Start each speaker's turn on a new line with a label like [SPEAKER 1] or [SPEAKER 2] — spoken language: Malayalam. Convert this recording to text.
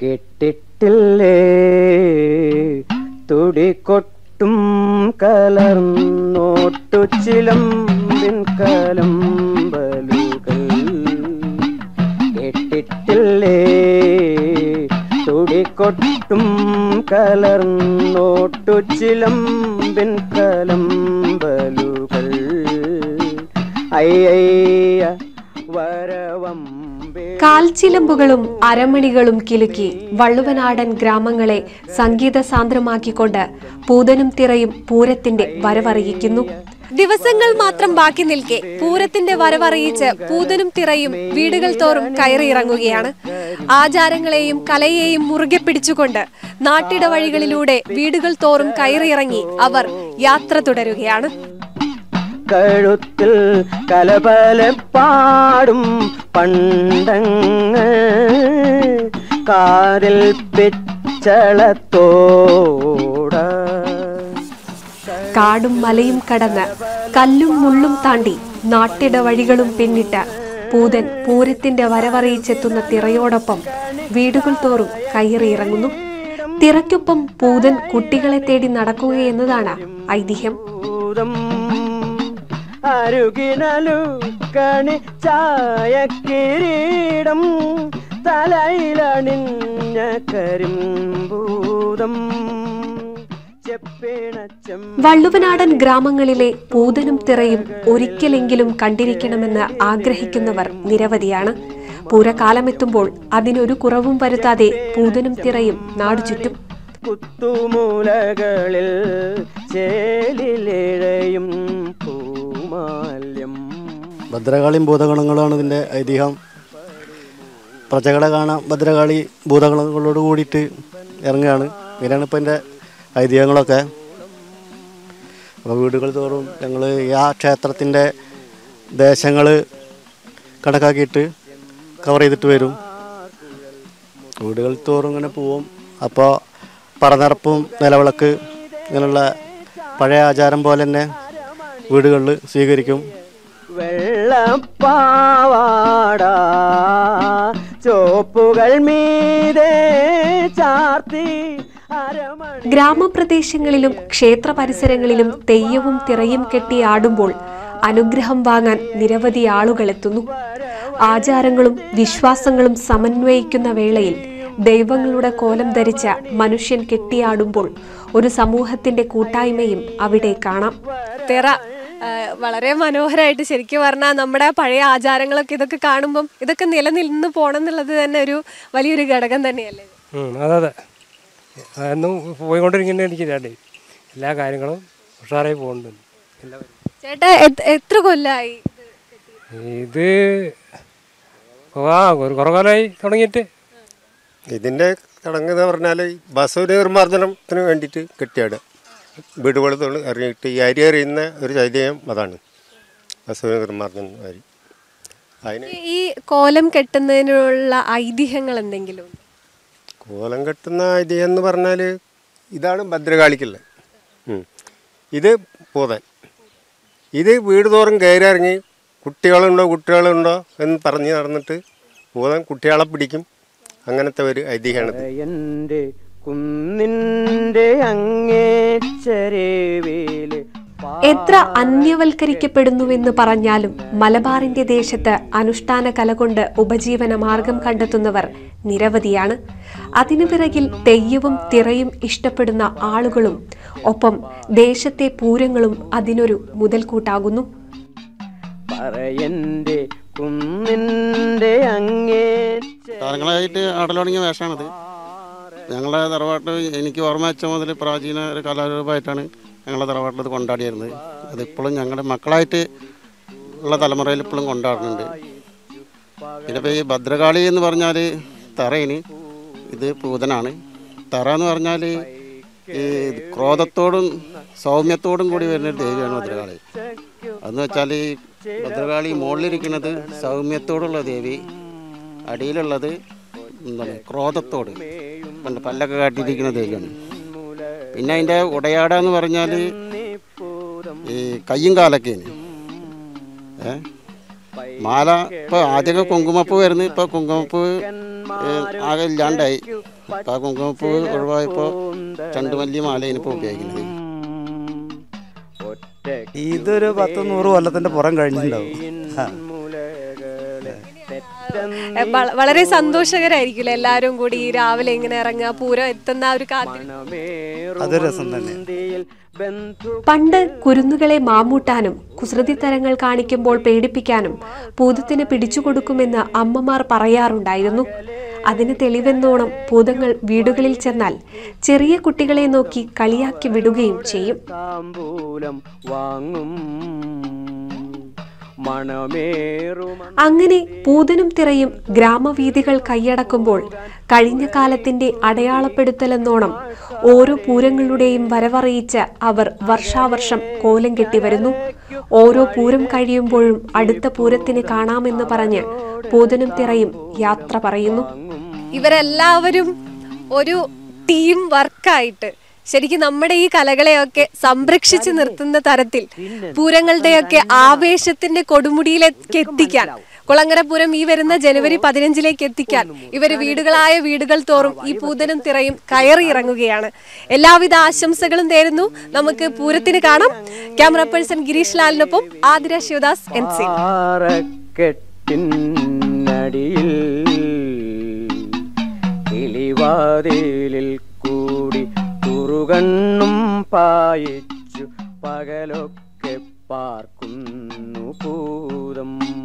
[SPEAKER 1] കേട്ടിട്ടില്ലേ തുടികൊട്ടും കലർന്നോട്ടു ചിലമ്പിൻ കലമ്പലുകൾ കേട്ടിട്ടില്ലേ തുടികൊട്ടും കലർന്നോട്ടു ചിലമ്പിൻ കലമ്പലുകൾ അയ്യയ്യ വരവമ്പേ
[SPEAKER 2] കാൽച്ചിലമ്പുകളും അരമണികളും കിലുക്കി വള്ളുവനാടൻ ഗ്രാമങ്ങളെ സംഗീത സാന്ദ്രമാക്കിക്കൊണ്ട് പൂതനും തിറയും പൂരത്തിന്റെ വരവറിയിക്കുന്നു ദിവസങ്ങൾ മാത്രം ബാക്കി നിൽക്കെ പൂരത്തിന്റെ വരവറിയിച്ച് പൂതനും തിറയും വീടുകൾ തോറും കയറിയിറങ്ങുകയാണ് ആചാരങ്ങളെയും കലയെയും മുറുകെ പിടിച്ചുകൊണ്ട് നാട്ടിട വഴികളിലൂടെ വീടുകൾ തോറും കയറിയിറങ്ങി അവർ യാത്ര തുടരുകയാണ്
[SPEAKER 1] കഴുത്തിൽ കലപല പാടും പണ്ടങ്ങൾ കാതിൽ പിച്ചളത്തോട
[SPEAKER 2] കാടും മലയും കടന്ന് കല്ലും മുള്ളും താണ്ടി നാട്ടിട വഴികളും പിന്നിട്ട് പൂതൻ പൂരത്തിന്റെ വരവറിയിച്ചെത്തുന്ന തിറയോടൊപ്പം വീടുകൾ തോറും കയറിയിറങ്ങുന്നു തിറയ്ക്കൊപ്പം പൂതൻ കുട്ടികളെ തേടി നടക്കുകയെന്നതാണ് ഐതിഹ്യം
[SPEAKER 1] ഭൂതം അരുകിനലു കണി ചായ കിരീടം തലയിലണിഞ്ഞ കരിമ്പൂതം ചെപ്പിണച്ചം
[SPEAKER 2] വള്ളുവനാടൻ ഗ്രാമങ്ങളിലെ പൂതനും തിറയും ഒരിക്കലെങ്കിലും കണ്ടിരിക്കണമെന്ന് ആഗ്രഹിക്കുന്നവർ നിരവധിയാണ് പൂരകാലമെത്തുമ്പോൾ അതിനൊരു കുറവും വരുത്താതെ പൂതനും തിറയും നാടുചുറ്റും
[SPEAKER 1] കുത്തുമൂലകളിൽ ചേലിലിഴയും പൂമാല്യം
[SPEAKER 3] ഭദ്രകാളിയും ഭൂതഗണങ്ങളുമാണ് ഇതിൻ്റെ ഐതിഹ്യം പ്രജകളെ കാണാൻ ഭദ്രകാളി ഭൂതഗണങ്ങളോട് കൂടിയിട്ട് ഇറങ്ങുകയാണ് ഇങ്ങനെയാണ് ഇപ്പോൾ എൻ്റെ ഐതിഹ്യങ്ങളൊക്കെ അപ്പോൾ വീടുകൾ തോറും ഞങ്ങൾ ആ ക്ഷേത്രത്തിൻ്റെ ദേശങ്ങൾ കണക്കാക്കിയിട്ട് കവർ ചെയ്തിട്ട് വരും വീടുകൾ തോറും ഇങ്ങനെ പോവും അപ്പോൾ പറനിറപ്പും നിലവിളക്ക് ഇങ്ങനെയുള്ള പഴയ ആചാരം പോലെ തന്നെ വീടുകളിൽ സ്വീകരിക്കും
[SPEAKER 1] വെള്ളപ്പാവാട ചോപ്പുകൾ മീതെ ചാർത്തി അരമണി
[SPEAKER 2] ഗ്രാമപ്രദേശങ്ങളിലും ക്ഷേത്ര പരിസരങ്ങളിലും തെയ്യവും തിറയും കെട്ടി ആടുമ്പോൾ അനുഗ്രഹം വാങ്ങാൻ നിരവധി ആളുകൾ എത്തുന്നു ആചാരങ്ങളും വിശ്വാസങ്ങളും സമന്വയിക്കുന്ന വേളയിൽ ദൈവങ്ങളുടെ കോലം ധരിച്ച മനുഷ്യൻ കെട്ടിയാടുമ്പോൾ ഒരു സമൂഹത്തിന്റെ കൂട്ടായ്മയും അവിടെ കാണാം തിറ വളരെ മനോഹരമായിട്ട് ശരിക്കും പറഞ്ഞാൽ നമ്മുടെ പഴയ ആചാരങ്ങളൊക്കെ ഇതൊക്കെ കാണുമ്പം ഇതൊക്കെ നിലനിന്ന് പോകണം എന്നുള്ളത് തന്നെ ഒരു വലിയൊരു ഘടകം തന്നെയല്ലേ
[SPEAKER 4] ഉം, അതെ അതെ എന്നും പോയിക്കൊണ്ടിരിക്കുന്ന എനിക്ക് രണ്ടേ എല്ലാ കാര്യങ്ങളും ഉഷാറായി പോകുന്നുണ്ട് എല്ലാവരും
[SPEAKER 2] ചേട്ടാ എത്- എത്ര കൊല്ലായി
[SPEAKER 4] ഇത് ആ ഒരു കുറേ കാലമായി തുടങ്ങിയിട്ട്
[SPEAKER 5] ഇതിൻ്റെ ചടങ്ങ് എന്ന് പറഞ്ഞാൽ ബസ് നിർമ്മാർജ്ജനത്തിന് വേണ്ടിയിട്ട് കെട്ടിയാടുക വീടുകൾ തൊഴിൽ ഇറങ്ങിയിട്ട് ഈ അരി എറിയുന്ന ഒരു ചൈതന്യം അതാണ് ബസ് നിർമ്മാർജ്ജനം അരി അതിന്
[SPEAKER 2] ഈ കോലം കെട്ടുന്നതിനുള്ള ഐതിഹ്യങ്ങൾ എന്തെങ്കിലും ഉണ്ടോ?
[SPEAKER 5] കോലം കെട്ടുന്ന ഐതിഹ്യം എന്ന് പറഞ്ഞാൽ ഇതാണ് ഭദ്രകാളിക്കുള്ളത് ഉം. ഇത് പൂതൻ ഇത് വീട് തോറും കയറി ഇറങ്ങി കുട്ടികളുണ്ടോ കുട്ടികളുണ്ടോ എന്ന് പറഞ്ഞ് നടന്നിട്ട് പൂതൻ കുട്ടികളെ പിടിക്കും അങ്ങനത്തെ ഒരു ഐതിഹ്യമാണിത്
[SPEAKER 1] എൻ്റെ കുന്നിൻ്റെ അങ്ങേച്ചരേവേല്
[SPEAKER 2] എത്ര അന്യവൽക്കരിക്കപ്പെടുന്നുവെന്ന് പറഞ്ഞാലും മലബാറിന്റെ ദേശത്ത് അനുഷ്ഠാന കല കൊണ്ട് ഉപജീവന മാർഗം കണ്ടെത്തുന്നവർ നിരവധിയാണ് അതിനു പിറകിൽ തെയ്യവും തിറയും ഇഷ്ടപ്പെടുന്ന ആളുകളും ഒപ്പം ദേശത്തെ പൂരങ്ങളും അതിനൊരു മുതൽക്കൂട്ടാകുന്നു
[SPEAKER 1] പറയൻ്റെ കുന്നിൻ്റെ അങ്ങേച്ച
[SPEAKER 3] കാലങ്ങളായിട്ട് ആടൽ തുടങ്ങിയ വേഷമാണിത് ഞങ്ങളുടെ തറവാട്ട് എനിക്ക് ഓർമ്മ വെച്ച മുതൽ പ്രാചീന ഒരു കലാരൂപമായിട്ടാണ് ഞങ്ങളുടെ തറവാട്ടിൽ ഇത് കൊണ്ടാടിയിരുന്നത് അതിപ്പോഴും ഞങ്ങളുടെ മക്കളായിട്ട് ഉള്ള തലമുറയിൽ ഇപ്പോഴും കൊണ്ടാടുന്നുണ്ട് പിന്നെ ഇപ്പോൾ ഈ ഭദ്രകാളി എന്ന് പറഞ്ഞാൽ തറയിന് ഇത് പൂതനാണ് തറ എന്ന് പറഞ്ഞാൽ ഈ ക്രോധത്തോടും സൗമ്യത്തോടും കൂടി വരുന്ന ഒരു ദേവിയാണ് ഭദ്രകാളി അതെന്ന് വെച്ചാൽ ഈ ഭദ്രകാളി മുകളിലിരിക്കുന്നത് സൗമ്യത്തോടുള്ള ദേവി അടിയിലുള്ളത് എന്താണ് ക്രോധത്തോട് പണ്ട് പല്ലൊക്കെ കാട്ടിയിരിക്കുന്ന ദേവിയാണ് പിന്നെ അതിൻ്റെ ഉടയാട എന്ന് പറഞ്ഞാൽ ഈ കയ്യും കാലൊക്കെയാണ് ഏ മാല ഇപ്പോൾ ആദ്യമൊക്കെ കുങ്കുമപ്പൂ വരുന്നു ഇപ്പോൾ കുങ്കുമപ്പൂ ഏഹ്, ആകെ ഇല്ലാണ്ടായി ആ കുങ്കുമപ്പൂ ഒഴിവായപ്പോൾ ചണ്ടുമല്ലി മാലയാണ് ഇപ്പോൾ ഉപയോഗിക്കുന്നത്
[SPEAKER 6] ഇതൊരു പത്ത് നൂറ് കൊല്ലത്തിന്റെ പുറം കഴിഞ്ഞിട്ടുണ്ടാവും ആ.
[SPEAKER 2] എ, വള- വളരെ സന്തോഷകരായിരിക്കില്ല എല്ലാരും കൂടി ഈ രാവിലെ ഇങ്ങനെ ഇറങ്ങുക പൂരം എത്തുന്ന ആ ഒരു കാത്തി
[SPEAKER 6] അതൊരു രസം തന്നെ
[SPEAKER 2] പണ്ട് കുരുന്നുകളെ മാമൂട്ടാനും കുസൃതി തരങ്ങൾ കാണിക്കുമ്പോൾ പേടിപ്പിക്കാനും ഭൂതത്തിന് പിടിച്ചുകൊടുക്കുമെന്ന് അമ്മമാർ പറയാറുണ്ടായിരുന്നു അതിന് തെളിവെന്നോണം ഭൂതങ്ങൾ വീടുകളിൽ ചെന്നാൽ ചെറിയ കുട്ടികളെ നോക്കി കളിയാക്കി വിടുകയും ചെയ്യും
[SPEAKER 1] താമ്പൂലം വാങ്ങും മണമേറും
[SPEAKER 2] അങ്ങനെ പൂതനും തിറയും ഗ്രാമവീഥികൾ കൈയടക്കുമ്പോൾ കഴിഞ്ഞ കാലത്തിന്റെ അടയാളപ്പെടുത്തലെന്നോണം ഓരോ പൂരങ്ങളുടെയും വരവറിയിച്ച് അവർ വർഷാവർഷം കോലം കെട്ടി വരുന്നു ഓരോ പൂരം കഴിയുമ്പോഴും അടുത്ത പൂരത്തിന് കാണാമെന്ന് പറഞ്ഞ് പൂതനും തിറയും യാത്ര പറയുന്നു ഇവരെല്ലാവരും ഒരു ടീം വർക്കായിട്ട് ശരിക്കും നമ്മുടെ ഈ കലകളെയൊക്കെ സംരക്ഷിച്ചു നിർത്തുന്ന തരത്തിൽ പൂരങ്ങളുടെയൊക്കെ ആവേശത്തിന്റെ കൊടുമുടിയിലേക്ക് എത്തിക്കാൻ കുളങ്ങര പൂരം ഈ വരുന്ന ജനുവരി പതിനഞ്ചിലേക്ക് എത്തിക്കാൻ ഇവര് വീടുകളായ വീടുകൾ തോറും ഈ പൂതനും തിറയും കയറി ഇറങ്ങുകയാണ് എല്ലാവിധ ആശംസകളും നേരുന്നു നമുക്ക് പൂരത്തിന് കാണാം ക്യാമറ പേഴ്സൺ ഗിരീഷ് ലാലിനൊപ്പം ആതിര ശിവദാസ് എൻ സി
[SPEAKER 1] പാറക്കെട്ടിനടിയിൽ കിളിവാതിലിൽ കൂടി കുറുകണ്ണും പായിച്ചു പകലൊക്കെ പാർക്കുന്നു പൂതം